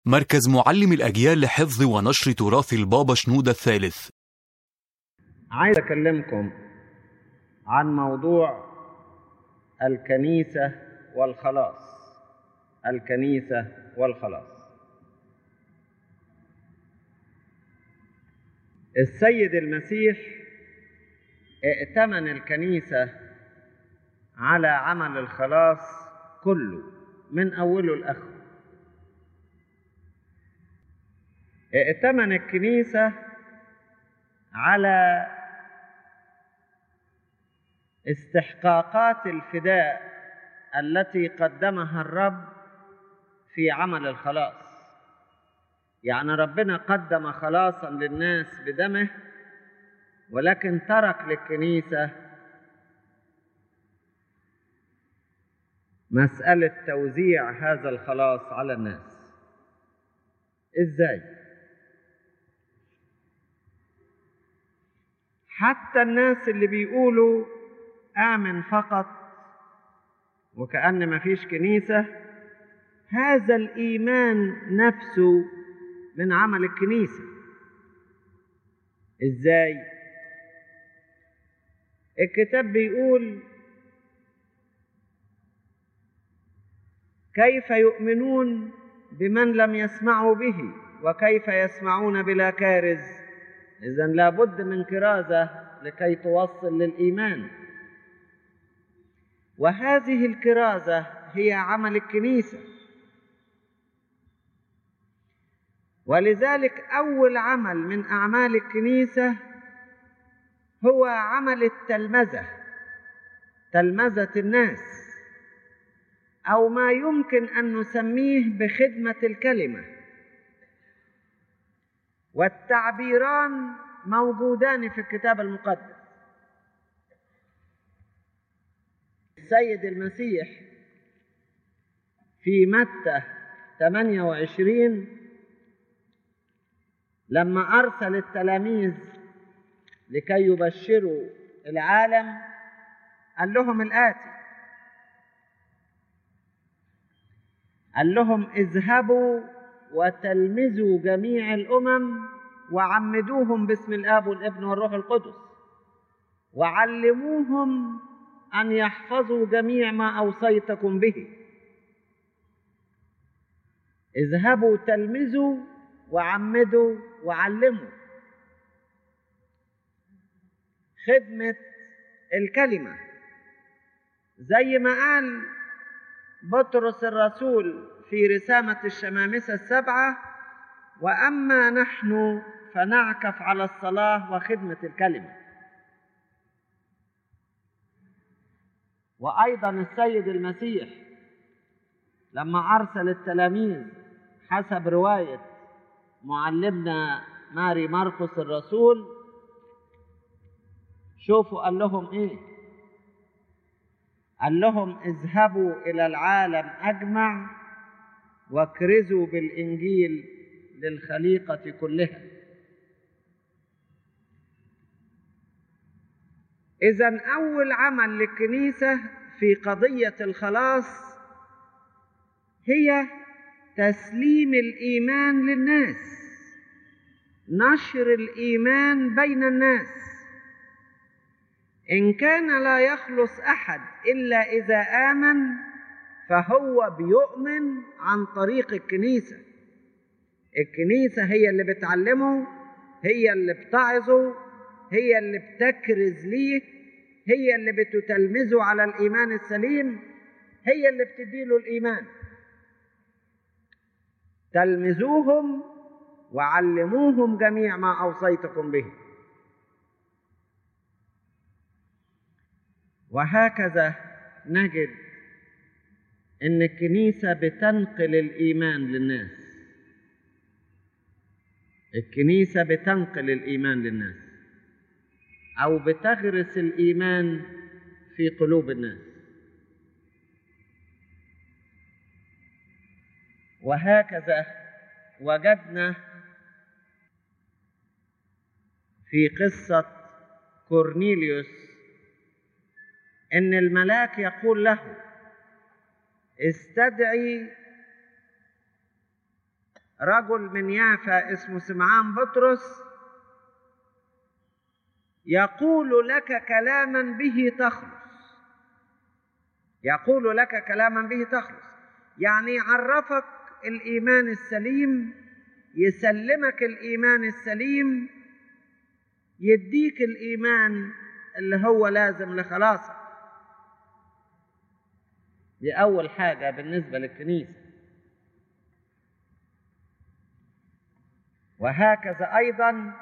مركز معلم الأجيال لحفظ ونشر تراث البابا شنودة الثالث عايز أكلمكم عن موضوع الكنيسة والخلاص الكنيسة والخلاص السيد المسيح ائتمن الكنيسة على عمل الخلاص كله من أوله لآخره ائتمن الكنيسة على استحقاقات الفداء التي قدمها الرب في عمل الخلاص يعني ربنا قدم خلاصا للناس بدمه ولكن ترك للكنيسة مسألة توزيع هذا الخلاص على الناس ازاي حتى الناس اللي بيقولوا آمن فقط وكأن ما فيش كنيسة هذا الإيمان نفسه من عمل الكنيسة إزاي؟ الكتاب بيقول كيف يؤمنون بمن لم يسمعوا به وكيف يسمعون بلا كارز إذا لابد من كرازة لكي توصل للإيمان وهذه الكرازة هي عمل الكنيسة ولذلك أول عمل من أعمال الكنيسة هو عمل التلمذة تلمذة الناس أو ما يمكن أن نسميه بخدمة الكلمة والتعبيران موجودان في الكتاب المقدس السيد المسيح في متى 28 لما أرسل التلاميذ لكي يبشروا العالم قال لهم الآتي قال لهم اذهبوا وتلمذوا جميع الأمم وعمدوهم باسم الآب والابن والروح القدس وعلموهم أن يحفظوا جميع ما أوصيتكم به اذهبوا تلمذوا وعمدوا وعلموا خدمة الكلمة زي ما قال بطرس الرسول في رسامة الشمامسة السبعة وأما نحن فنعكف على الصلاة وخدمة الكلمة وأيضا السيد المسيح لما أرسل التلاميذ حسب رواية معلمنا ماري مرقس الرسول شوفوا قال لهم ايه قال لهم اذهبوا الى العالم اجمع واكرزوا بالانجيل للخليقه كلها اذا اول عمل للكنيسه في قضيه الخلاص هي تسليم الايمان للناس نشر الايمان بين الناس ان كان لا يخلص احد الا اذا امن فهو بيؤمن عن طريق الكنيسه الكنيسه هي اللي بتعلمه هي اللي بتعظه هي اللي بتكرز ليه هي اللي بتتلمذه على الايمان السليم هي اللي بتديله الايمان تلمذوهم وعلموهم جميع ما اوصيتكم به وهكذا نجد ان الكنيسه بتنقل الايمان للناس الكنيسه بتنقل الايمان للناس او بتغرس الايمان في قلوب الناس وهكذا وجدنا في قصه كورنيليوس ان الملاك يقول له استدعي رجل من يافا اسمه سمعان بطرس يقول لك كلاما به تخلص يقول لك كلاما به تخلص يعني يعرفك الايمان السليم يسلمك الايمان السليم يديك الايمان اللي هو لازم لخلاصك دي اول حاجه بالنسبه للكنيسه وهكذا ايضا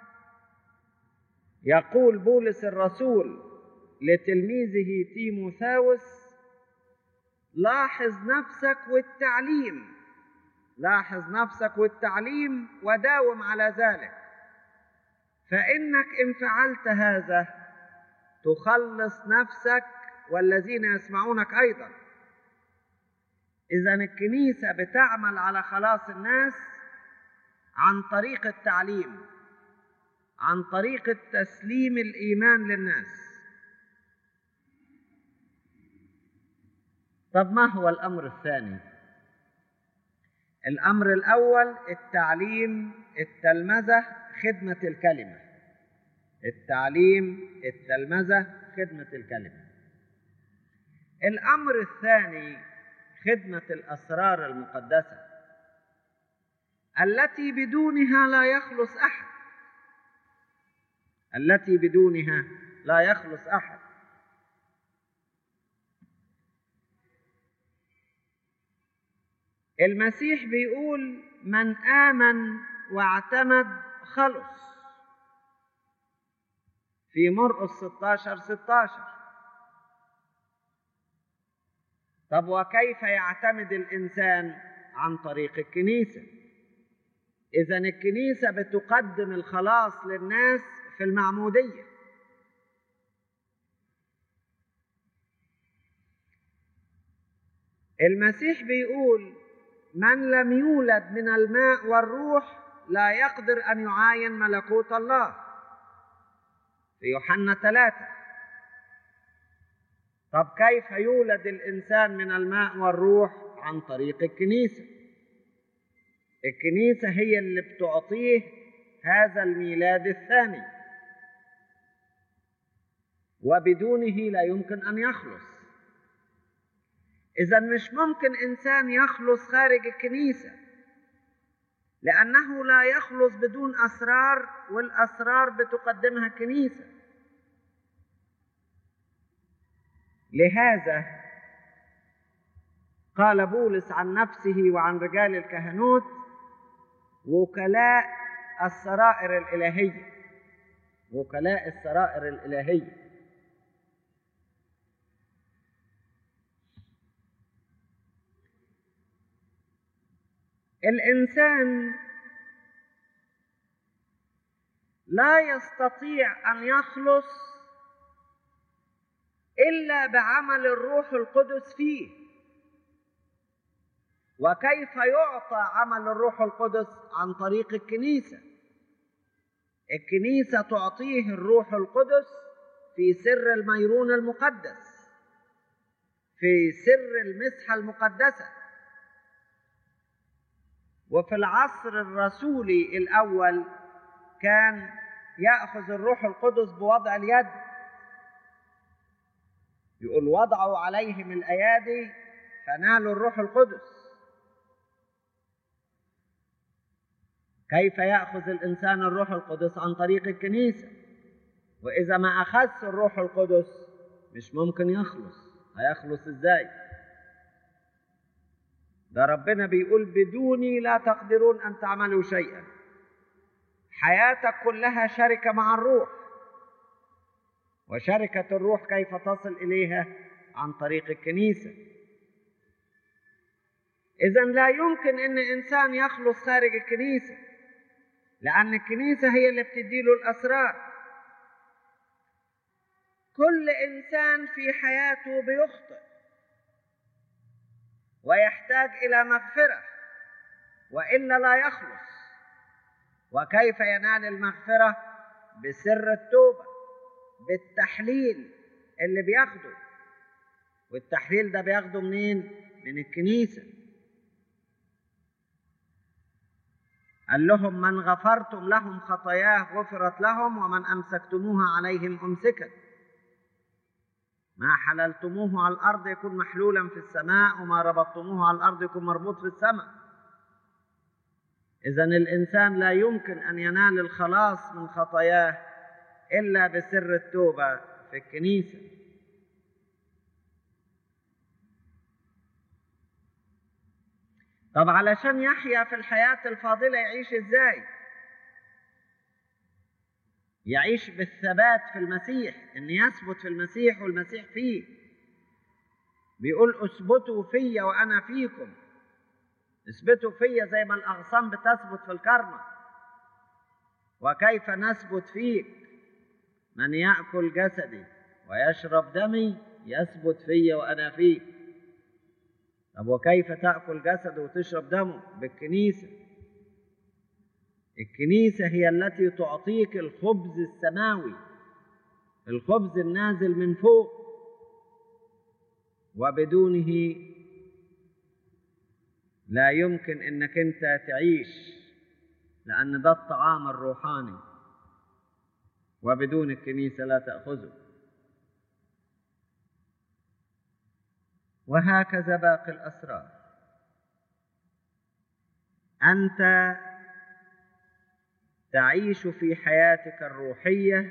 يقول بولس الرسول لتلميذه تيموثاوس لاحظ نفسك والتعليم لاحظ نفسك والتعليم وداوم على ذلك فانك ان فعلت هذا تخلص نفسك والذين يسمعونك ايضا اذا الكنيسه بتعمل على خلاص الناس عن طريق التعليم عن طريق تسليم الايمان للناس طب ما هو الامر الثاني الامر الاول التعليم التلمذه خدمه الكلمه التعليم التلمذه خدمه الكلمه الامر الثاني خدمه الاسرار المقدسه التي بدونها لا يخلص احد التي بدونها لا يخلص احد المسيح بيقول من امن واعتمد خلص في مرقس 16 16 طب وكيف يعتمد الانسان عن طريق الكنيسه اذا الكنيسه بتقدم الخلاص للناس في المعموديه المسيح بيقول من لم يولد من الماء والروح لا يقدر ان يعاين ملكوت الله في يوحنا ثلاثة طب كيف يولد الإنسان من الماء والروح عن طريق الكنيسة الكنيسة هي اللي بتعطيه هذا الميلاد الثاني وبدونه لا يمكن أن يخلص إذا مش ممكن إنسان يخلص خارج الكنيسة لأنه لا يخلص بدون أسرار والأسرار بتقدمها الكنيسة لهذا قال بولس عن نفسه وعن رجال الكهنوت وكلاء السرائر الإلهية وكلاء السرائر الإلهية الإنسان لا يستطيع أن يخلص إلا بعمل الروح القدس فيه وكيف يعطى عمل الروح القدس عن طريق الكنيسة الكنيسة تعطيه الروح القدس في سر الميرون المقدس في سر المسحة المقدسة وفي العصر الرسولي الأول كان يأخذ الروح القدس بوضع اليد يقول وضعوا عليهم الأيادي فنالوا الروح القدس كيف يأخذ الإنسان الروح القدس عن طريق الكنيسة وإذا ما أخذت الروح القدس مش ممكن يخلص هيخلص إزاي ده ربنا بيقول بدوني لا تقدرون أن تعملوا شيئا حياتك كلها شركة مع الروح وشركة الروح كيف تصل إليها عن طريق الكنيسة إذا لا يمكن أن إنسان يخلص خارج الكنيسة لأن الكنيسة هي اللي بتديله الأسرار كل إنسان في حياته بيخطئ ويحتاج إلى مغفرة وإلا لا يخلص وكيف ينال المغفرة بسر التوبة بالتحليل اللي بياخده والتحليل ده بياخده منين من الكنيسة قال لهم من غفرتم لهم خطاياه غفرت لهم ومن أمسكتموها عليهم أمسكت ما حللتموه على الأرض يكون محلولا في السماء وما ربطتموه على الأرض يكون مربوط في السماء إذا الإنسان لا يمكن أن ينال الخلاص من خطاياه إلا بسر التوبة في الكنيسة طب علشان يحيا في الحياة الفاضلة يعيش إزاي؟ يعيش بالثبات في المسيح ان يثبت في المسيح والمسيح فيه بيقول اثبتوا فيا وانا فيكم اثبتوا فيا زي ما الاغصان بتثبت في الكرمة وكيف نثبت فيك من ياكل جسدي ويشرب دمي يثبت فيا وانا فيه طب وكيف تاكل جسده وتشرب دمه بالكنيسه الكنيسة هي التي تعطيك الخبز السماوي الخبز النازل من فوق وبدونه لا يمكن انك انت تعيش لان ده الطعام الروحاني وبدون الكنيسة لا تأخذه وهكذا باقي الأسرار أنت تعيش في حياتك الروحيه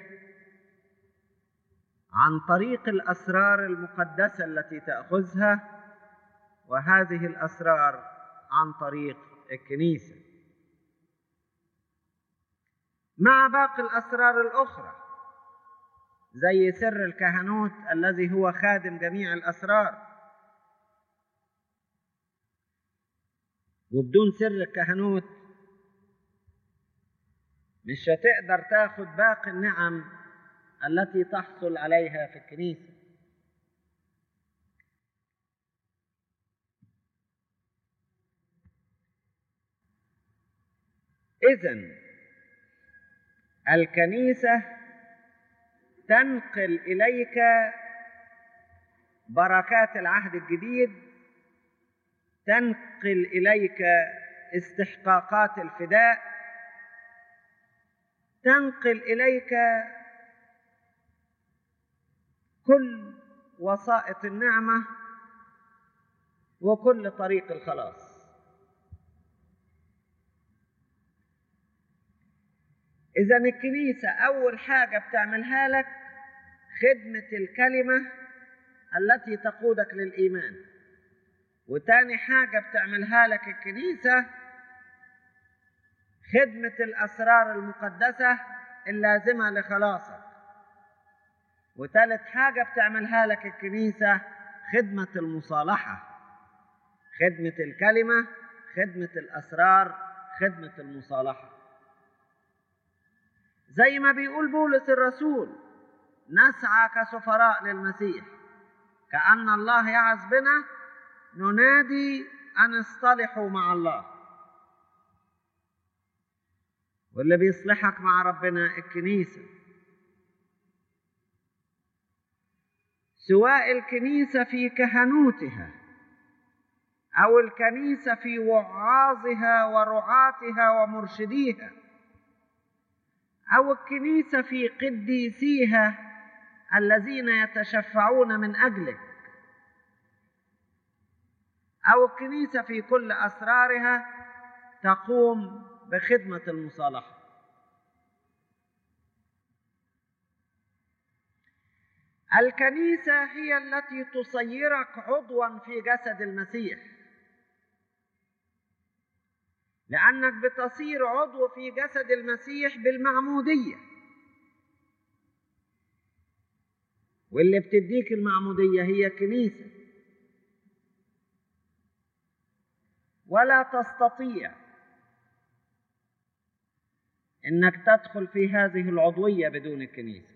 عن طريق الاسرار المقدسه التي تاخذها وهذه الاسرار عن طريق الكنيسه مع باقي الاسرار الاخرى زي سر الكهنوت الذي هو خادم جميع الاسرار وبدون سر الكهنوت مش هتقدر تاخد باقي النعم التي تحصل عليها في الكنيسه اذا الكنيسه تنقل اليك بركات العهد الجديد تنقل اليك استحقاقات الفداء تنقل اليك كل وسائط النعمه وكل طريق الخلاص اذا الكنيسه اول حاجه بتعملها لك خدمه الكلمه التي تقودك للايمان وتاني حاجه بتعملها لك الكنيسه خدمة الأسرار المقدسة اللازمة لخلاصك وثالث حاجة بتعملها لك الكنيسة خدمة المصالحة خدمة الكلمة خدمة الأسرار خدمة المصالحة زي ما بيقول بولس الرسول نسعى كسفراء للمسيح كأن الله يعز بنا ننادي أن اصطلحوا مع الله واللي بيصلحك مع ربنا الكنيسة سواء الكنيسة في كهنوتها أو الكنيسة في وعاظها ورعاتها ومرشديها أو الكنيسة في قديسيها الذين يتشفعون من أجلك أو الكنيسة في كل أسرارها تقوم بخدمة المصالحة الكنيسة هي التي تصيرك عضوا في جسد المسيح لأنك بتصير عضو في جسد المسيح بالمعمودية واللي بتديك المعمودية هي الكنيسة ولا تستطيع انك تدخل في هذه العضويه بدون الكنيسه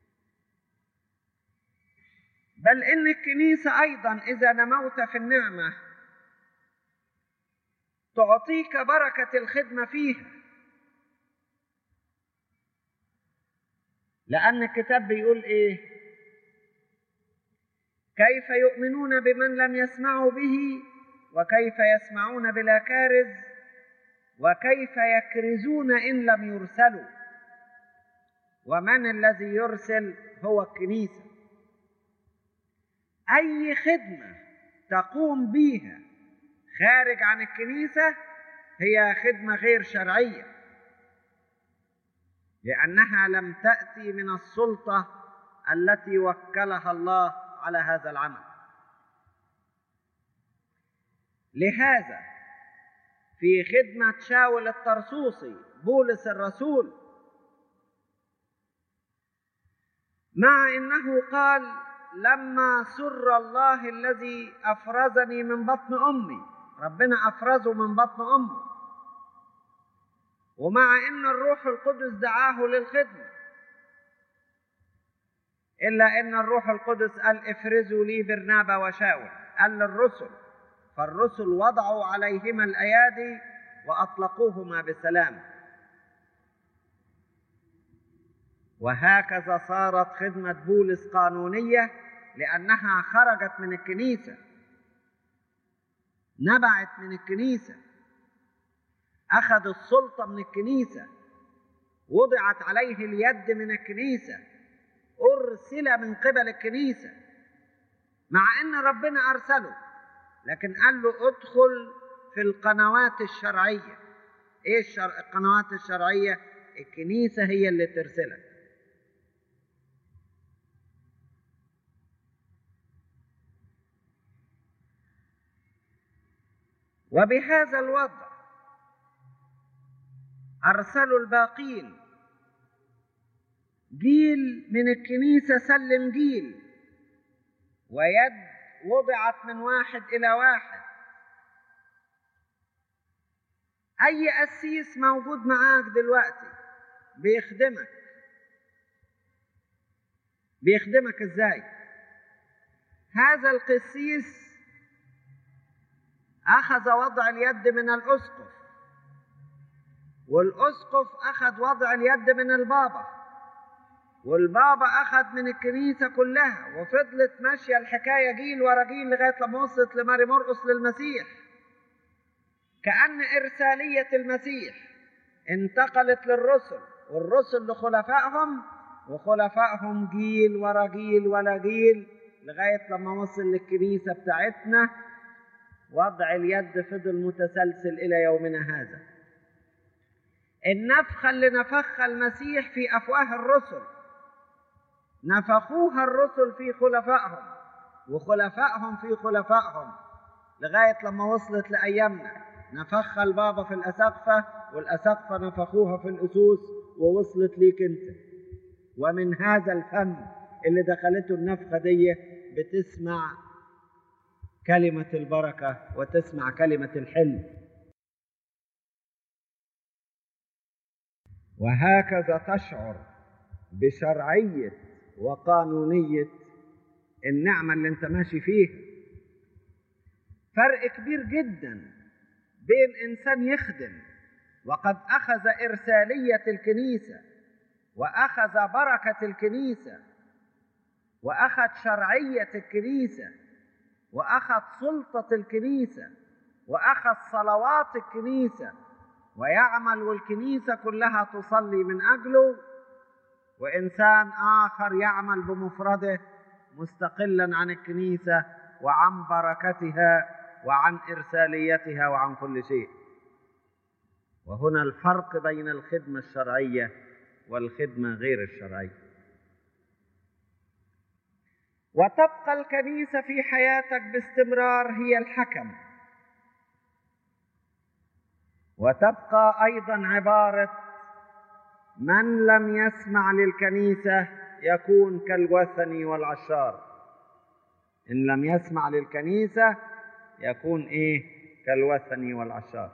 بل ان الكنيسه ايضا اذا نموت في النعمه تعطيك بركه الخدمه فيها لان الكتاب بيقول ايه كيف يؤمنون بمن لم يسمعوا به وكيف يسمعون بلا كارز وكيف يكرزون ان لم يرسلوا ومن الذي يرسل هو الكنيسه اي خدمه تقوم بها خارج عن الكنيسه هي خدمه غير شرعيه لانها لم تاتي من السلطه التي وكلها الله على هذا العمل لهذا في خدمه شاول الطرسوسي بولس الرسول مع انه قال لما سر الله الذي افرزني من بطن امي ربنا افرزه من بطن امه ومع ان الروح القدس دعاه للخدمه الا ان الروح القدس قال افرزوا لي برنابا وشاول قال للرسل فالرسل وضعوا عليهما الايادي واطلقوهما بسلام وهكذا صارت خدمه بولس قانونيه لانها خرجت من الكنيسه نبعت من الكنيسه اخذ السلطه من الكنيسه وضعت عليه اليد من الكنيسه ارسل من قبل الكنيسه مع ان ربنا ارسله لكن قال له ادخل في القنوات الشرعيه ايه الشر... القنوات الشرعيه الكنيسه هي اللي ترسلك وبهذا الوضع ارسلوا الباقين جيل من الكنيسه سلم جيل ويد وضعت من واحد الى واحد اي قسيس موجود معاك دلوقتي بيخدمك بيخدمك ازاي هذا القسيس اخذ وضع اليد من الاسقف والاسقف اخذ وضع اليد من البابا والبابا اخذ من الكنيسه كلها وفضلت ماشيه الحكايه جيل ورا جيل لغايه لما وصلت لماري مرقس للمسيح كان ارساليه المسيح انتقلت للرسل والرسل لخلفائهم وخلفائهم جيل ورا جيل ورا جيل لغايه لما وصل للكنيسه بتاعتنا وضع اليد فضل متسلسل الى يومنا هذا النفخه اللي نفخها المسيح في افواه الرسل نفخوها الرسل في خلفائهم وخلفائهم في خلفائهم لغايه لما وصلت لايامنا نفخها البابا في الاسقفه والاسقفه نفخوها في الاسوس ووصلت ليك انت ومن هذا الفم اللي دخلته النفخه دي بتسمع كلمه البركه وتسمع كلمه الحلم وهكذا تشعر بشرعيه وقانونيه النعمه اللي انت ماشي فيها فرق كبير جدا بين انسان يخدم وقد اخذ ارساليه الكنيسه واخذ بركه الكنيسه واخذ شرعيه الكنيسه واخذ سلطه الكنيسه واخذ صلوات الكنيسه ويعمل والكنيسه كلها تصلي من اجله وانسان اخر يعمل بمفرده مستقلا عن الكنيسه وعن بركتها وعن ارساليتها وعن كل شيء وهنا الفرق بين الخدمه الشرعيه والخدمه غير الشرعيه وتبقى الكنيسه في حياتك باستمرار هي الحكم وتبقى ايضا عباره من لم يسمع للكنيسه يكون كالوثني والعشار ان لم يسمع للكنيسه يكون ايه كالوثني والعشار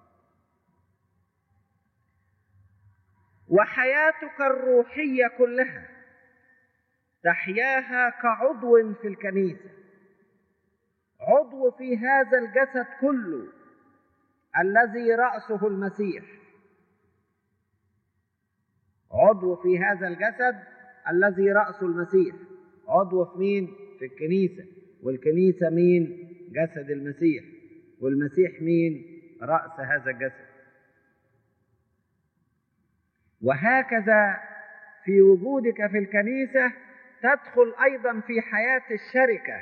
وحياتك الروحيه كلها تحياها كعضو في الكنيسه عضو في هذا الجسد كله الذي راسه المسيح عضو في هذا الجسد الذي راسه المسيح عضو في مين في الكنيسه والكنيسه مين جسد المسيح والمسيح مين راس هذا الجسد وهكذا في وجودك في الكنيسة تدخل أيضا في حياة الشركة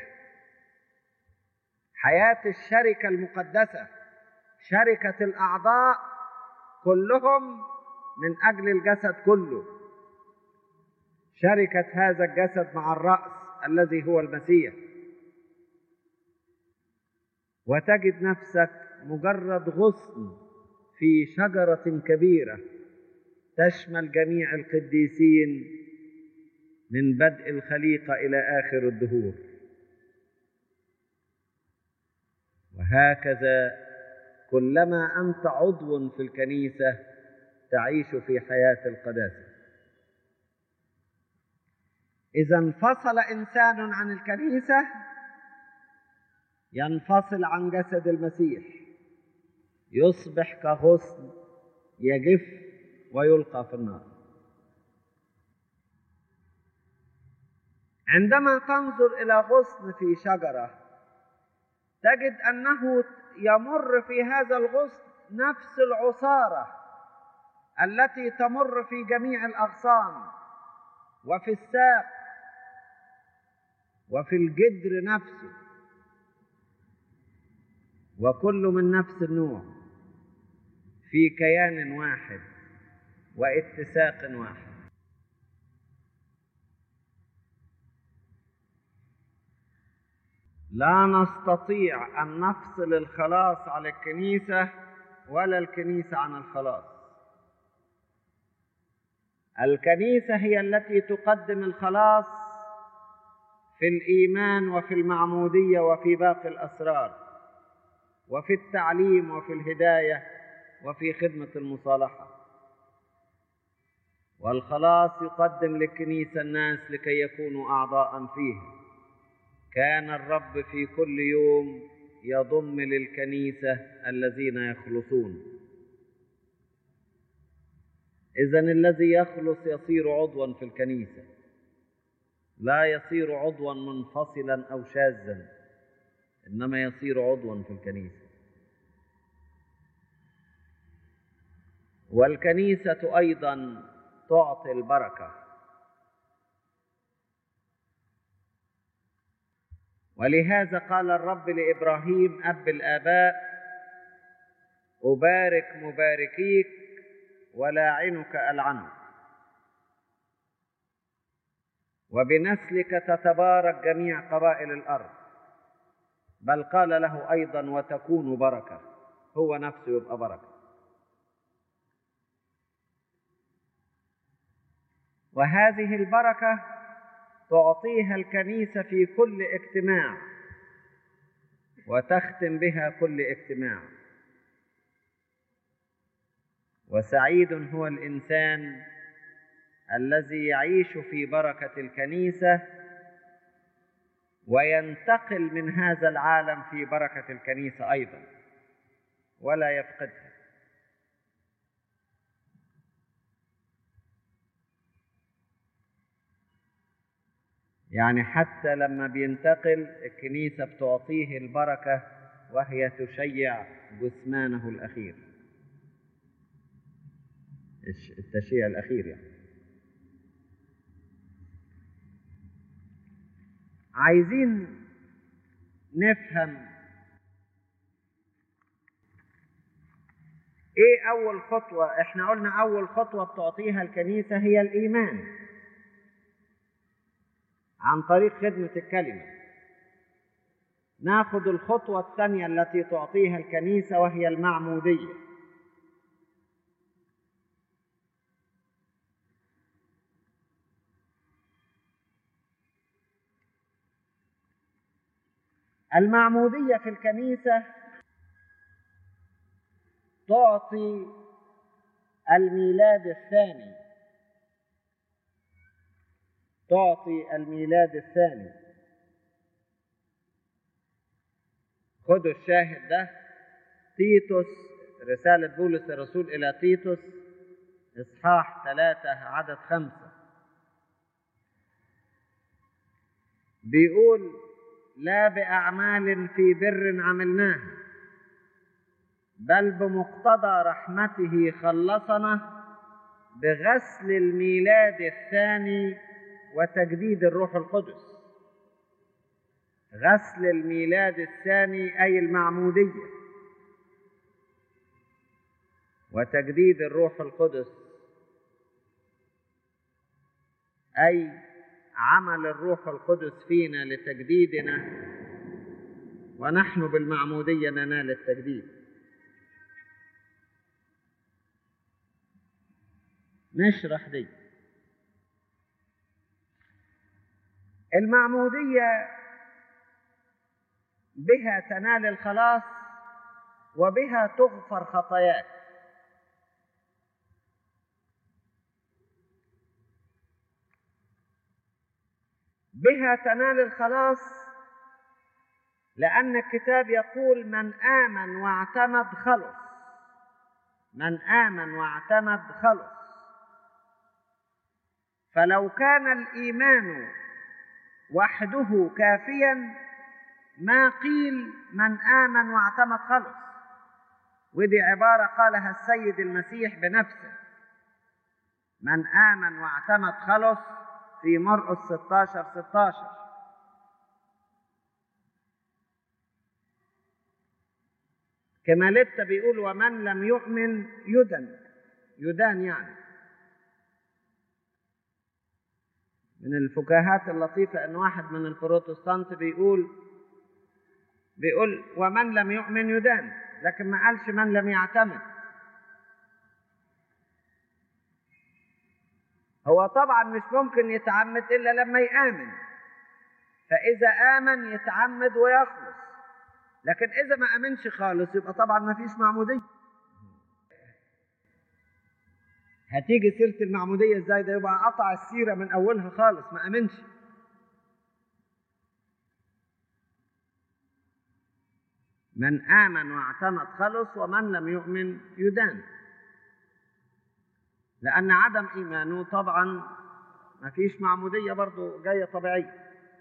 حياة الشركة المقدسة شركة الأعضاء كلهم من أجل الجسد كله شركة هذا الجسد مع الرأس الذي هو المسيح وتجد نفسك مجرد غصن في شجرة كبيرة تشمل جميع القديسين من بدء الخليقة إلى آخر الدهور وهكذا كلما أنت عضو في الكنيسة تعيش في حياة القداسة إذا انفصل إنسان عن الكنيسة ينفصل عن جسد المسيح يصبح كغصن يجف ويلقى في النار عندما تنظر إلى غصن في شجرة تجد أنه يمر في هذا الغصن نفس العصارة التي تمر في جميع الأغصان وفي الساق وفي الجدر نفسه وكل من نفس النوع في كيان واحد واتساق واحد لا نستطيع ان نفصل الخلاص عن الكنيسه ولا الكنيسه عن الخلاص الكنيسه هي التي تقدم الخلاص في الايمان وفي المعموديه وفي باقي الاسرار وفي التعليم وفي الهدايه وفي خدمه المصالحه والخلاص يقدم للكنيسه الناس لكي يكونوا اعضاء فيه كان الرب في كل يوم يضم للكنيسه الذين يخلصون اذا الذي يخلص يصير عضوا في الكنيسه لا يصير عضوا منفصلا او شاذا انما يصير عضوا في الكنيسه والكنيسه ايضا تعطي البركه ولهذا قال الرب لابراهيم اب الاباء ابارك مباركيك ولاعنك العنك وبنسلك تتبارك جميع قبائل الارض بل قال له ايضا وتكون بركه هو نفسه يبقى بركه وهذه البركه تعطيها الكنيسه في كل اجتماع وتختم بها كل اجتماع وسعيد هو الانسان الذي يعيش في بركه الكنيسه وينتقل من هذا العالم في بركه الكنيسه ايضا ولا يفقدها يعني حتى لما بينتقل الكنيسة بتعطيه البركة وهي تشيع جثمانه الأخير التشييع الأخير يعني عايزين نفهم ايه اول خطوة احنا قلنا اول خطوة بتعطيها الكنيسة هي الايمان عن طريق خدمة الكلمة ناخذ الخطوة الثانية التي تعطيها الكنيسة وهي المعمودية المعمودية في الكنيسة تعطي الميلاد الثاني تعطي الميلاد الثاني خدوا الشاهد ده تيتوس رسالة بولس الرسول إلى تيتوس إصحاح ثلاثة عدد خمسة بيقول لا بأعمال في بر عملناها بل بمقتضى رحمته خلصنا بغسل الميلاد الثاني وتجديد الروح القدس غسل الميلاد الثاني أي المعمودية وتجديد الروح القدس أي عمل الروح القدس فينا لتجديدنا ونحن بالمعمودية ننال التجديد نشرح دي المعمودية بها تنال الخلاص وبها تغفر خطاياك بها تنال الخلاص لأن الكتاب يقول من آمن واعتمد خلص من آمن واعتمد خلص فلو كان الإيمان وحده كافيا ما قيل من آمن واعتمد خلص ودي عبارة قالها السيد المسيح بنفسه من آمن واعتمد خلص في مرقس 16 16 كما لتا بيقول ومن لم يؤمن يدن يدان يعني من الفكاهات اللطيفة أن واحد من البروتستانت بيقول بيقول ومن لم يؤمن يدان لكن ما قالش من لم يعتمد هو طبعا مش ممكن يتعمد إلا لما يآمن فإذا آمن يتعمد ويخلص لكن إذا ما آمنش خالص يبقى طبعا ما فيش معمودية هتيجي سيرة المعمودية ازاي ده يبقى قطع السيرة من أولها خالص ما آمنش من آمن واعتمد خلص ومن لم يؤمن يدان لأن عدم إيمانه طبعا ما فيش معمودية برضو جاية طبيعية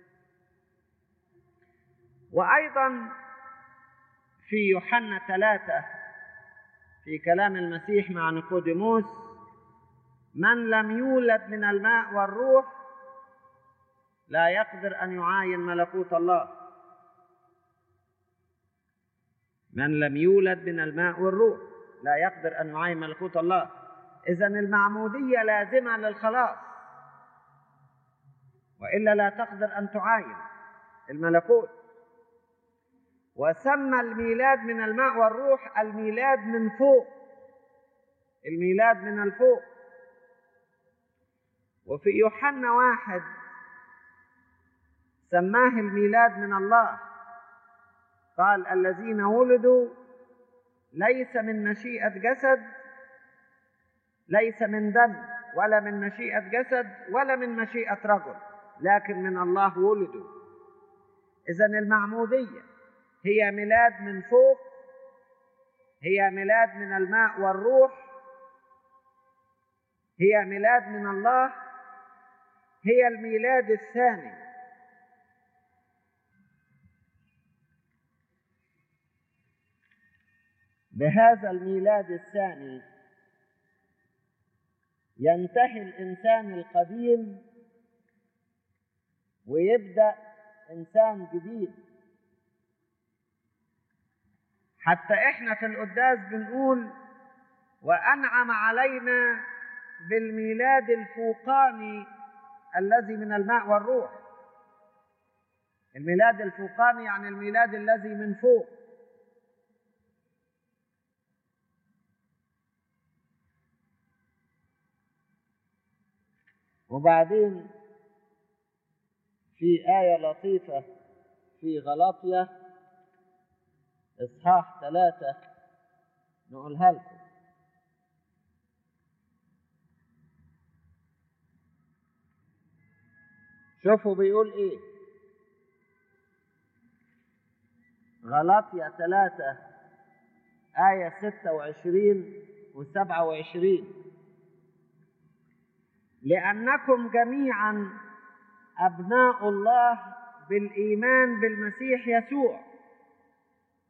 وأيضا في يوحنا ثلاثة في كلام المسيح مع نيقوديموس من لم يولد من الماء والروح لا يقدر أن يعاين ملكوت الله من لم يولد من الماء والروح لا يقدر أن يعاين ملكوت الله إذا المعمودية لازمة للخلاص وإلا لا تقدر أن تعاين الملكوت وسمى الميلاد من الماء والروح الميلاد من فوق الميلاد من الفوق وفي يوحنا واحد سماه الميلاد من الله قال الذين ولدوا ليس من مشيئة جسد ليس من دم ولا من مشيئة جسد ولا من مشيئة رجل لكن من الله ولدوا إذا المعمودية هي ميلاد من فوق هي ميلاد من الماء والروح هي ميلاد من الله هي الميلاد الثاني بهذا الميلاد الثاني ينتهي الانسان القديم ويبدا انسان جديد حتى احنا في القداس بنقول وانعم علينا بالميلاد الفوقاني الذي من الماء والروح الميلاد الفوقاني يعني الميلاد الذي من فوق وبعدين في آية لطيفة في غلاطية إصحاح ثلاثة نقولها لكم شوفوا بيقول إيه غلاطية ثلاثة آية ستة وعشرين وسبعة وعشرين لأنكم جميعا أبناء الله بالإيمان بالمسيح يسوع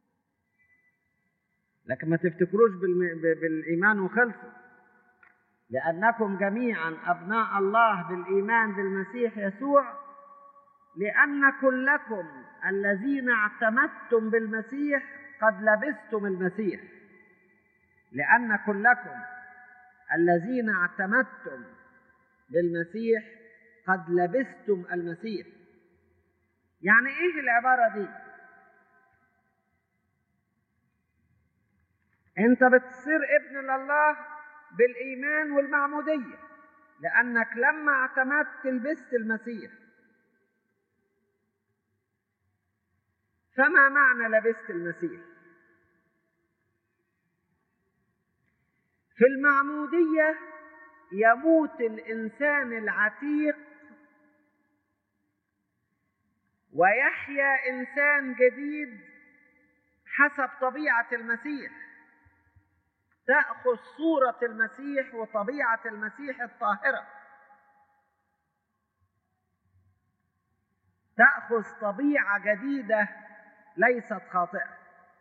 لكن ما تفتكروش بالم... بالإيمان وخلفه لأنكم جميعا أبناء الله بالإيمان بالمسيح يسوع لأن كلكم الذين اعتمدتم بالمسيح قد لبستم المسيح لأن كلكم الذين اعتمدتم بالمسيح قد لبستم المسيح يعني ايه العبارة دي انت بتصير ابن لله بالايمان والمعمودية لانك لما اعتمدت لبست المسيح فما معنى لبست المسيح في المعمودية يموت الإنسان العتيق ويحيا إنسان جديد حسب طبيعة المسيح تأخذ صورة المسيح وطبيعة المسيح الطاهرة تأخذ طبيعة جديدة ليست خاطئة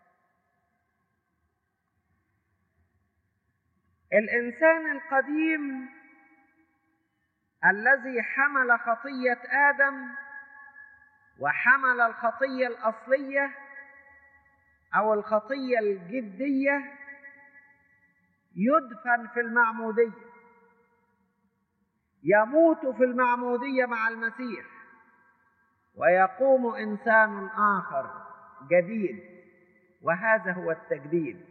الإنسان القديم الذي حمل خطية آدم وحمل الخطية الأصلية أو الخطية الجدية يدفن في المعمودية يموت في المعمودية مع المسيح ويقوم إنسان آخر جديد وهذا هو التجديد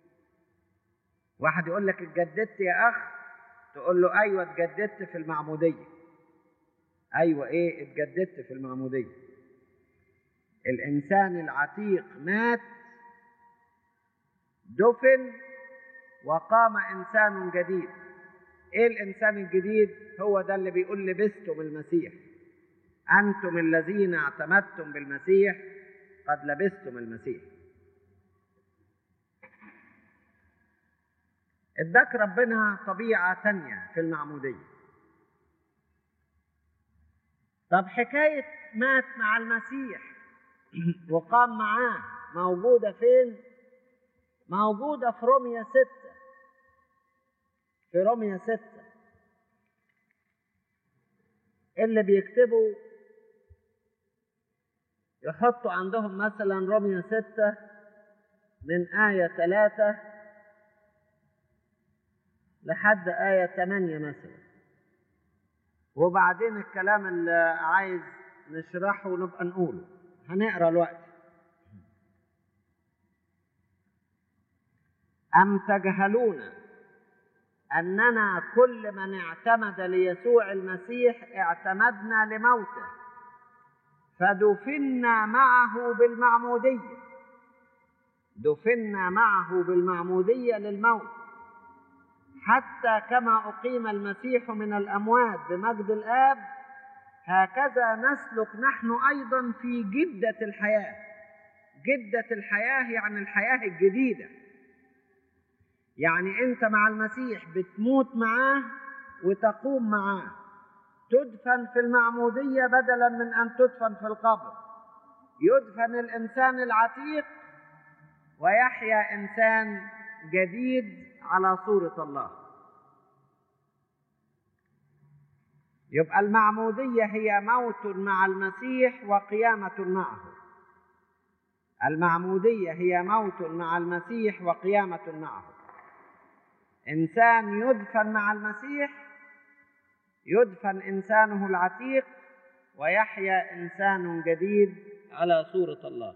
واحد يقول لك اتجددت يا أخ تقول له أيوة اتجددت في المعمودية أيوة إيه اتجددت في المعمودية الإنسان العتيق مات دفن وقام إنسان جديد إيه الإنسان الجديد هو ده اللي بيقول لبستم المسيح أنتم الذين اعتمدتم بالمسيح قد لبستم المسيح اداك ربنا طبيعة تانية في المعمودية طب حكاية مات مع المسيح وقام معاه موجودة فين؟ موجودة في رومية ستة في رومية ستة اللي بيكتبوا يحطوا عندهم مثلا رومية ستة من آية ثلاثة لحد آية ثمانية مثلا وبعدين الكلام اللي عايز نشرحه ونبقى نقوله هنقرا الوقت أم تجهلون أننا كل من اعتمد ليسوع المسيح اعتمدنا لموته فدفنا معه بالمعمودية دفنا معه بالمعمودية للموت حتى كما أقيم المسيح من الأموات بمجد الآب هكذا نسلك نحن أيضا في جدة الحياة جدة الحياة يعني الحياة الجديدة يعني أنت مع المسيح بتموت معاه وتقوم معاه تدفن في المعمودية بدلا من أن تدفن في القبر يدفن الإنسان العتيق ويحيا إنسان جديد على صورة الله يبقى المعمودية هي موت مع المسيح وقيامة معه المعمودية هي موت مع المسيح وقيامة معه إنسان يدفن مع المسيح يدفن إنسانه العتيق ويحيا إنسان جديد على صورة الله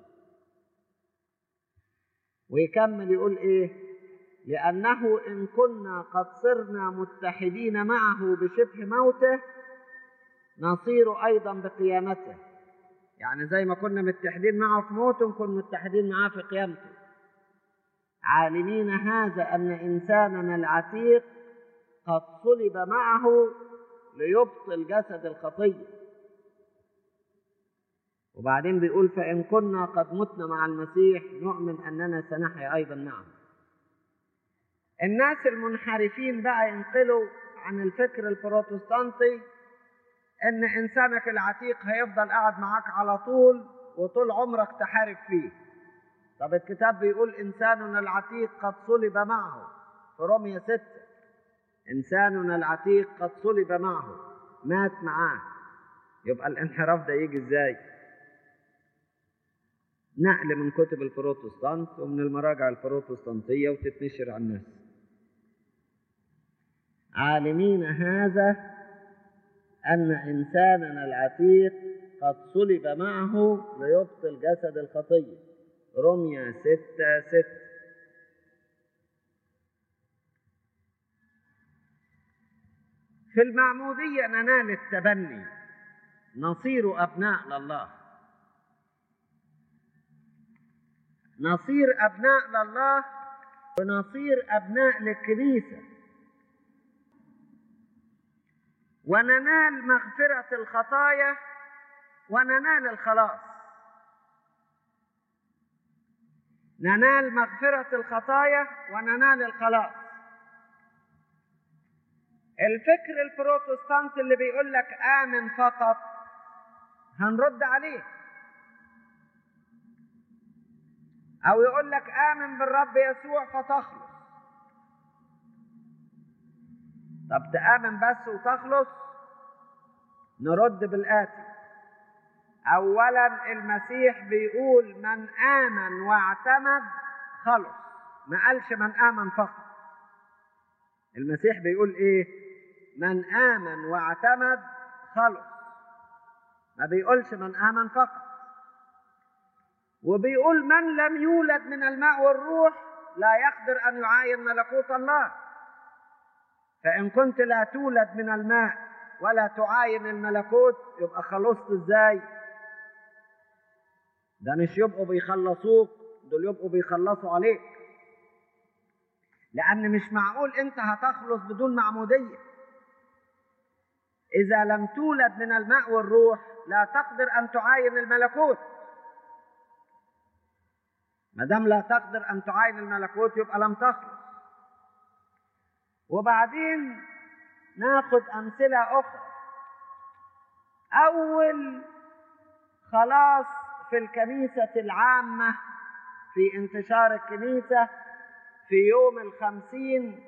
ويكمل يقول إيه لأنه إن كنا قد صرنا متحدين معه بشبه موته نصير أيضا بقيامته يعني زي ما كنا متحدين معه في موته نكون متحدين معاه في قيامته عالمين هذا أن إنساننا العتيق قد صلب معه ليبطل جسد الخطية وبعدين بيقول فإن كنا قد متنا مع المسيح نؤمن أننا سنحيا أيضا معه الناس المنحرفين بقى ينقلوا عن الفكر البروتستانتي ان انسانك العتيق هيفضل قاعد معاك على طول وطول عمرك تحارب فيه طب الكتاب بيقول انساننا العتيق قد صلب معه في رومية ستة إنساننا العتيق قد صلب معه مات معاه يبقى الانحراف ده يجي ازاي نقل من كتب البروتستانت ومن المراجع البروتستانتية وتتنشر على الناس عالمين هذا أن إنساننا العتيق قد صلب معه ليبطل جسد الخطية رمية ستة ستة في المعمودية ننال التبني نصير أبناء لله نصير أبناء لله ونصير أبناء للكنيسة وننال مغفرة الخطايا وننال الخلاص ننال مغفرة الخطايا وننال الخلاص الفكر البروتستانت اللي بيقول لك آمن فقط هنرد عليه أو يقول لك آمن بالرب يسوع فتخلص طب تآمن بس وتخلص نرد بالآتي أولا المسيح بيقول من آمن واعتمد خلص ما قالش من آمن فقط المسيح بيقول إيه من آمن واعتمد خلص ما بيقولش من آمن فقط وبيقول من لم يولد من الماء والروح لا يقدر أن يعاين ملكوت الله فإن كنت لا تولد من الماء ولا تعاين الملكوت يبقى خلصت ازاي ده مش يبقوا بيخلصوك دول يبقوا بيخلصوا عليك لأن مش معقول أنت هتخلص بدون معمودية إذا لم تولد من الماء والروح لا تقدر أن تعاين الملكوت ما دام لا تقدر أن تعاين الملكوت يبقى لم تخلص وبعدين ناخد أمثلة أخرى أول خلاص في الكنيسة العامة في انتشار الكنيسة في يوم الخمسين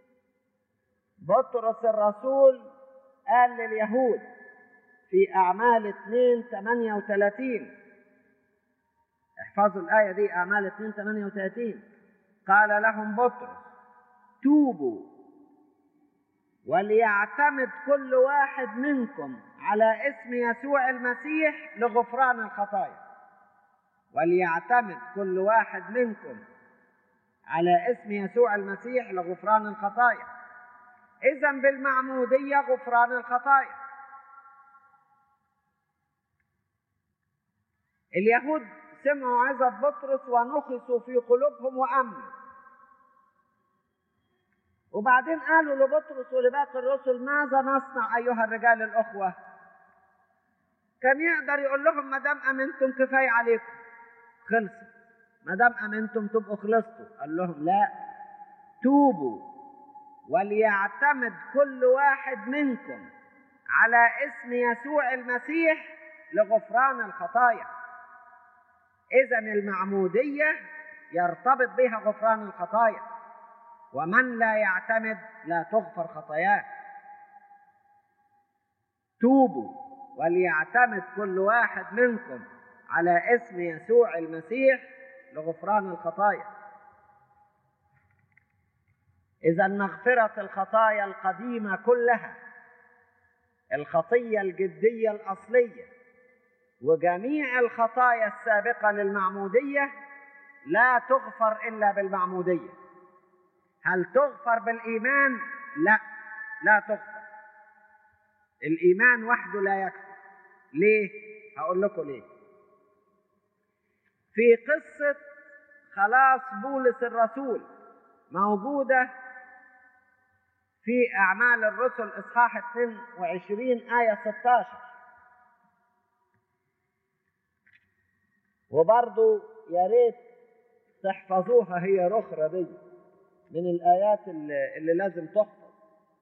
بطرس الرسول قال لليهود في أعمال 2 38 احفظوا الآية دي أعمال 2 38 قال لهم بطرس توبوا وليعتمد كل واحد منكم على اسم يسوع المسيح لغفران الخطايا وليعتمد كل واحد منكم على اسم يسوع المسيح لغفران الخطايا اذا بالمعموديه غفران الخطايا اليهود سمعوا عظة بطرس ونخسوا في قلوبهم وامنوا وبعدين قالوا لبطرس ولباقي الرسل ماذا نصنع ايها الرجال الاخوه كان يقدر يقول لهم ما دام امنتم كفايه عليكم خلصت ما دام امنتم تبقوا خلصتوا قال لهم لا توبوا وليعتمد كل واحد منكم على اسم يسوع المسيح لغفران الخطايا اذا المعموديه يرتبط بها غفران الخطايا ومن لا يعتمد لا تغفر خطاياه توبوا وليعتمد كل واحد منكم على اسم يسوع المسيح لغفران الخطايا اذا مغفره الخطايا القديمه كلها الخطيه الجديه الاصليه وجميع الخطايا السابقه للمعموديه لا تغفر الا بالمعموديه هل تغفر بالايمان لا لا تغفر الايمان وحده لا يكفي ليه هقول لكم ليه في قصه خلاص بولس الرسول موجوده في اعمال الرسل اصحاح 22 ايه 16 وبرضو يا ريت تحفظوها هي رخرة دي من الآيات اللي, اللي لازم تحفظ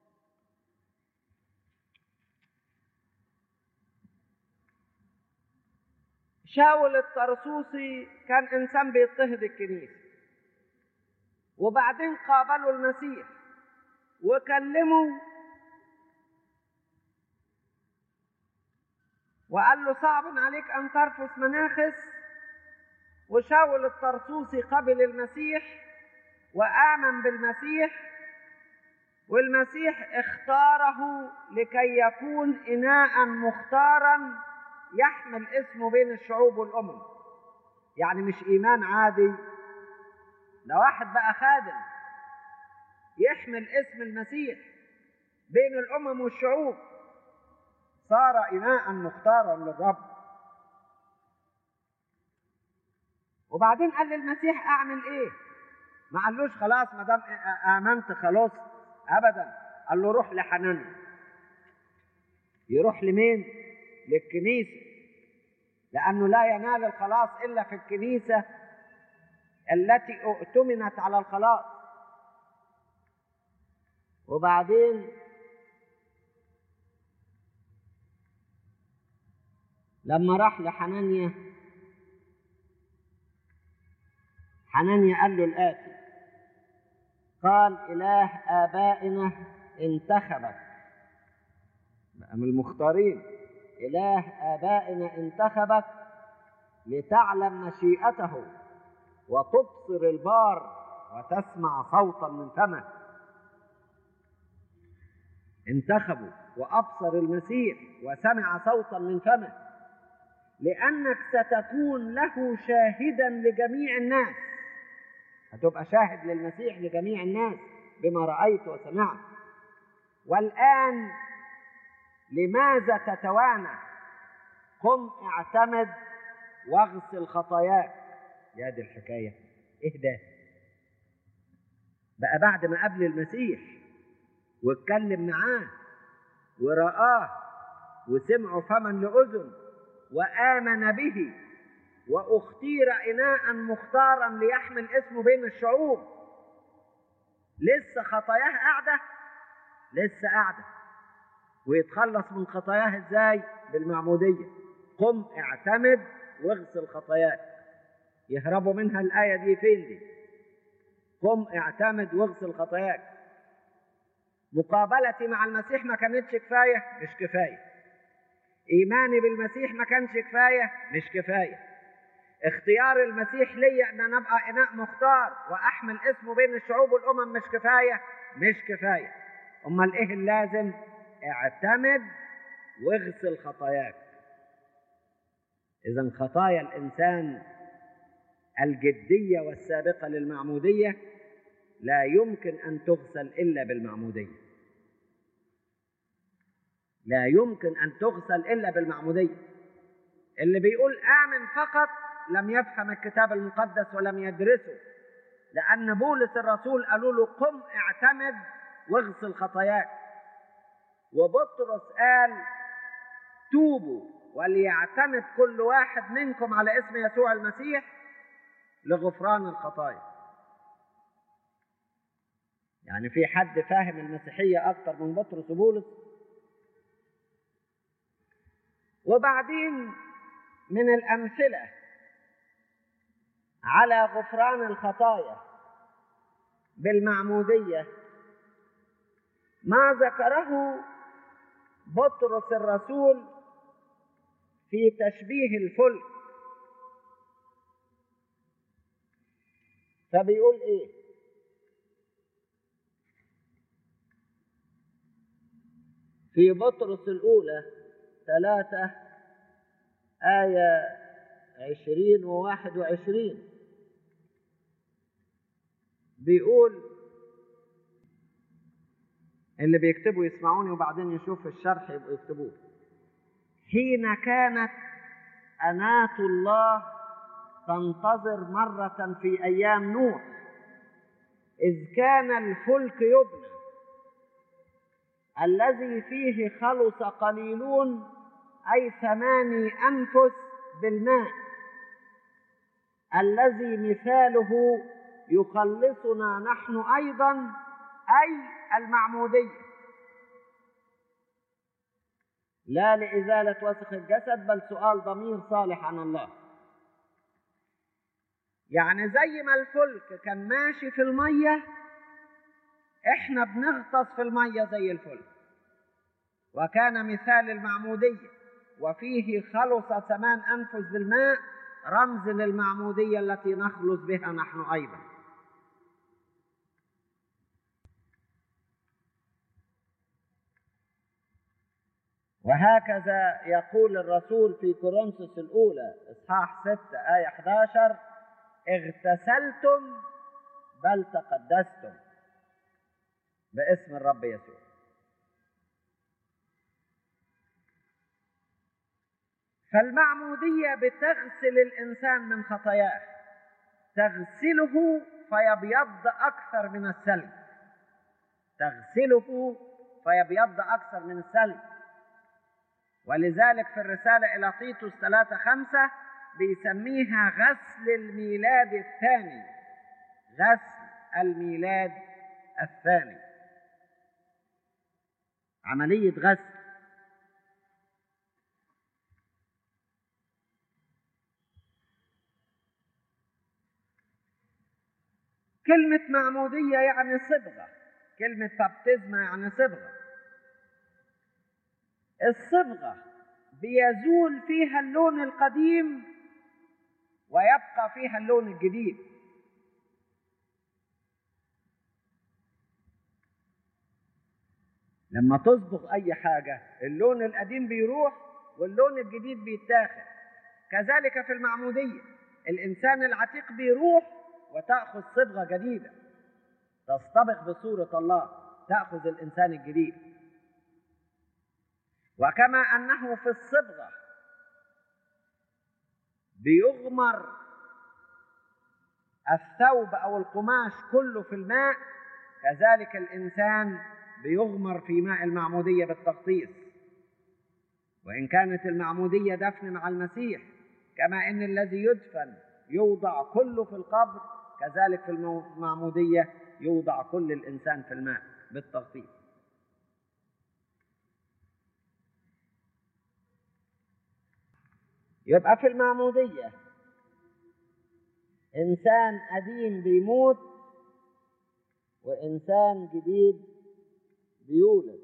شاول الطرسوسي كان إنسان بيضطهد الكنيسة وبعدين قابلوا المسيح وكلمه وقال له صعب عليك أن ترفس مناخس وشاول الطرسوسي قبل المسيح وآمن بالمسيح والمسيح اختاره لكي يكون إناء مختارا يحمل اسمه بين الشعوب والأمم يعني مش إيمان عادي ده واحد بقى خادم يحمل اسم المسيح بين الأمم والشعوب صار إناء مختارا للرب وبعدين قال للمسيح أعمل إيه؟ ما قالوش خلاص ما دام آمنت خلاص أبدا قال له روح لحنانيا يروح لمين؟ للكنيسة لأنه لا ينال الخلاص إلا في الكنيسة التي اؤتمنت على الخلاص وبعدين لما راح لحنانيا حنانيا قال له الآتي قال إله آبائنا انتخبك بقى من المختارين إله آبائنا انتخبك لتعلم مشيئته وتبصر البار وتسمع صوتا من فمه انتخبوا وأبصر المسيح وسمع صوتا من فمه لأنك ستكون له شاهدا لجميع الناس هتبقى شاهد للمسيح لجميع الناس بما رأيت وسمعت والآن لماذا تتوانى قم اعتمد واغسل خطاياك يا دي الحكاية ايه ده بقى بعد ما قابل المسيح واتكلم معاه ورآه وسمعوا فما لأذن وآمن به واختير إناء مختارا ليحمل اسمه بين الشعوب لسه خطاياه قاعدة لسه قاعدة ويتخلص من خطاياه ازاي بالمعمودية قم اعتمد واغسل خطاياك يهربوا منها الآية دي فين دي قم اعتمد واغسل خطاياك مقابلتي مع المسيح ما كانتش كفاية مش كفاية إيماني بالمسيح ما كانش كفاية مش كفاية اختيار المسيح ليا ان انا ابقى اناء مختار واحمل اسمه بين الشعوب والامم مش كفايه مش كفايه امال ايه اللازم اعتمد واغسل خطاياك اذا خطايا الانسان الجديه والسابقه للمعموديه لا يمكن ان تغسل الا بالمعموديه لا يمكن ان تغسل الا بالمعموديه اللي بيقول امن فقط لم يفهم الكتاب المقدس ولم يدرسه لأن بولس الرسول قالوا له قم اعتمد واغسل خطاياك وبطرس قال توبوا وليعتمد كل واحد منكم على اسم يسوع المسيح لغفران الخطايا يعني في حد فاهم المسيحية أكتر من بطرس وبولس وبعدين من الأمثلة على غفران الخطايا بالمعمودية ما ذكره بطرس الرسول في تشبيه الفلك فبيقول ايه في بطرس الأولى ثلاثة آية عشرين وواحد وعشرين بيقول اللي بيكتبوا يسمعوني وبعدين يشوف الشرح يبقوا يكتبوه حين كانت أناة الله تنتظر مرة في أيام نوح إذ كان الفلك يبنى الذي فيه خلص قليلون أي ثماني أنفس بالماء الذي مثاله يخلصنا نحن أيضا أي المعمودية لا لإزالة وسخ الجسد بل سؤال ضمير صالح عن الله يعني زي ما الفلك كان ماشي في المية احنا بنغطس في المية زي الفل وكان مثال المعمودية وفيه خلص ثمان أنفس بالماء رمز للمعمودية التي نخلص بها نحن أيضا وهكذا يقول الرسول في كورنثوس الأولى إصحاح 6 آية 11 اغتسلتم بل تقدستم باسم الرب يسوع فالمعمودية بتغسل الإنسان من خطاياه تغسله فيبيض أكثر من الثلج تغسله فيبيض أكثر من الثلج ولذلك في الرسالة إلى تيتوس 3 5 بيسميها غسل الميلاد الثاني غسل الميلاد الثاني عملية غسل كلمة معمودية يعني صبغة كلمة بابتزما يعني صبغة الصبغة بيزول فيها اللون القديم ويبقى فيها اللون الجديد لما تصبغ أي حاجة اللون القديم بيروح واللون الجديد بيتاخد كذلك في المعمودية الإنسان العتيق بيروح وتأخذ صبغة جديدة تصطبغ بصورة الله تأخذ الإنسان الجديد وكما أنه في الصبغة بيغمر الثوب أو القماش كله في الماء كذلك الإنسان بيغمر في ماء المعمودية بالتغطيس وإن كانت المعمودية دفن مع المسيح كما إن الذي يدفن يوضع كله في القبر كذلك في المعمودية يوضع كل الإنسان في الماء بالتغطيس يبقى في المعمودية إنسان قديم بيموت وإنسان جديد بيولد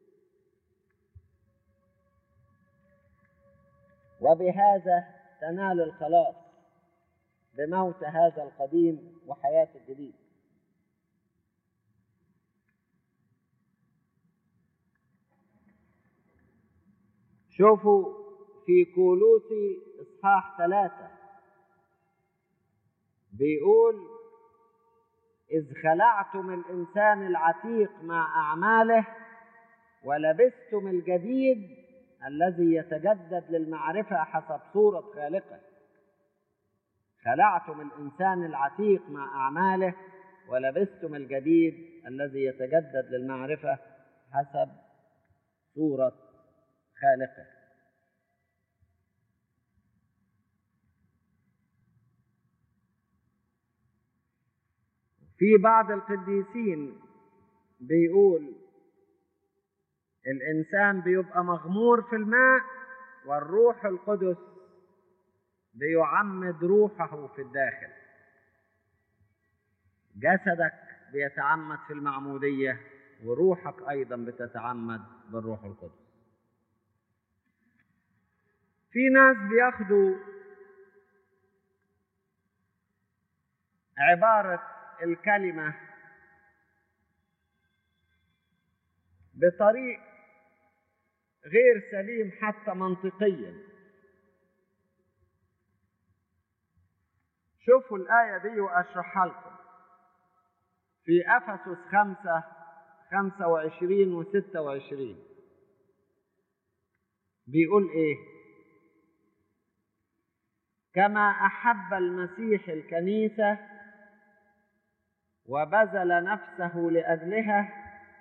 وبهذا تنال الخلاص بموت هذا القديم وحياة الجديد شوفوا في كولوسي إصحاح ثلاثة بيقول إذ خلعتم الإنسان العتيق مع أعماله ولبستم الجديد الذي يتجدد للمعرفة حسب صورة خالقه خلعتم الإنسان العتيق مع أعماله ولبستم الجديد الذي يتجدد للمعرفة حسب صورة خالقه في بعض القديسين بيقول الإنسان بيبقى مغمور في الماء والروح القدس بيعمد روحه في الداخل جسدك بيتعمد في المعمودية وروحك أيضا بتتعمد بالروح القدس في ناس بياخدوا عبارة الكلمة بطريق غير سليم حتى منطقيا شوفوا الآية دي وأشرحها لكم في أفسس خمسة خمسة وعشرين وستة وعشرين بيقول إيه كما أحب المسيح الكنيسة وبذل نفسه لأجلها